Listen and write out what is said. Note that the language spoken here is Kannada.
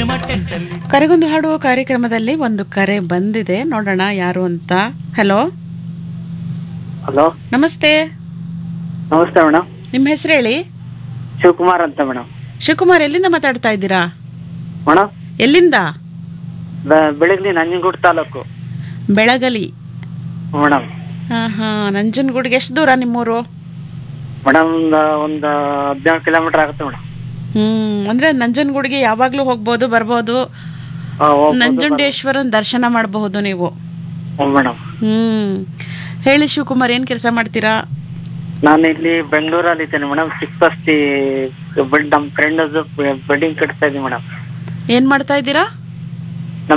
ಸಿನಿಮಾ ಟೆಂಟಲ್ಲಿ ಕರೆಗೊಂದು ಹಾಡುವ ಕಾರ್ಯಕ್ರಮದಲ್ಲಿ ಒಂದು ಕರೆ ಬಂದಿದೆ ನೋಡೋಣ ಯಾರು ಅಂತ ಹಲೋ ಹಲೋ ನಮಸ್ತೆ ನಮಸ್ತೆ ಮೇಡಮ್ ನಿಮ್ಮ ಹೆಸರು ಹೇಳಿ ಶಿವಕುಮಾರ್ ಅಂತ ಮೇಡಮ್ ಶಿವಕುಮಾರ್ ಎಲ್ಲಿಂದ ಮಾತಾಡ್ತಾ ಇದ್ದೀರಾ ಮೇಡಮ್ ಎಲ್ಲಿಂದ ಬೆಳಗ್ಲಿ ನಂಜನಗೂಡು ತಾಲೂಕು ಬೆಳಗಲಿ ಮೇಡಮ್ ಹಾ ಹಾ ನಂಜನಗೂಡಿಗೆ ಎಷ್ಟು ದೂರ ನಿಮ್ಮೂರು ಮೇಡಮ್ ಒಂದು ಹದಿನೇಳು ಕಿಲೋಮೀಟರ್ ಆಗುತ್ತೆ ಮೇಡಮ್ ಹ್ಮ್ ಅಂದ್ರೆ ನಂಜನಗೂಡಿಗೆ ಯಾವಾಗ್ಲೂ ಹೋಗ್ಬೋದು ಬರ್ಬೋದು ನಂಜುಂಡೇಶ್ವರನ್ ದರ್ಶನ ಮಾಡಬಹುದು ನೀವು ಮೇಡಮ್ ಹ್ಮ್ ಹೇಳಿ ಶಿವಕುಮಾರ್ ಏನ್ ಕೆಲಸ ಮಾಡ್ತೀರಾ ನಾನು ಇಲ್ಲಿ ಬೆಂಗಳೂರಲ್ಲಿ ಇದ್ದೇನೆ ಮೇಡಮ್ ಚಿಕ್ಕಸ್ತಿ ನಮ್ಮ ಫ್ರೆಂಡ್ ಬೆಡ್ಡಿಂಗ್ ಕಟ್ತಾ ಇದ್ದೀನಿ ಮೇಡಮ್ ಏನ್ ಮಾಡ್ತಾ ಇದ್ದೀರಾ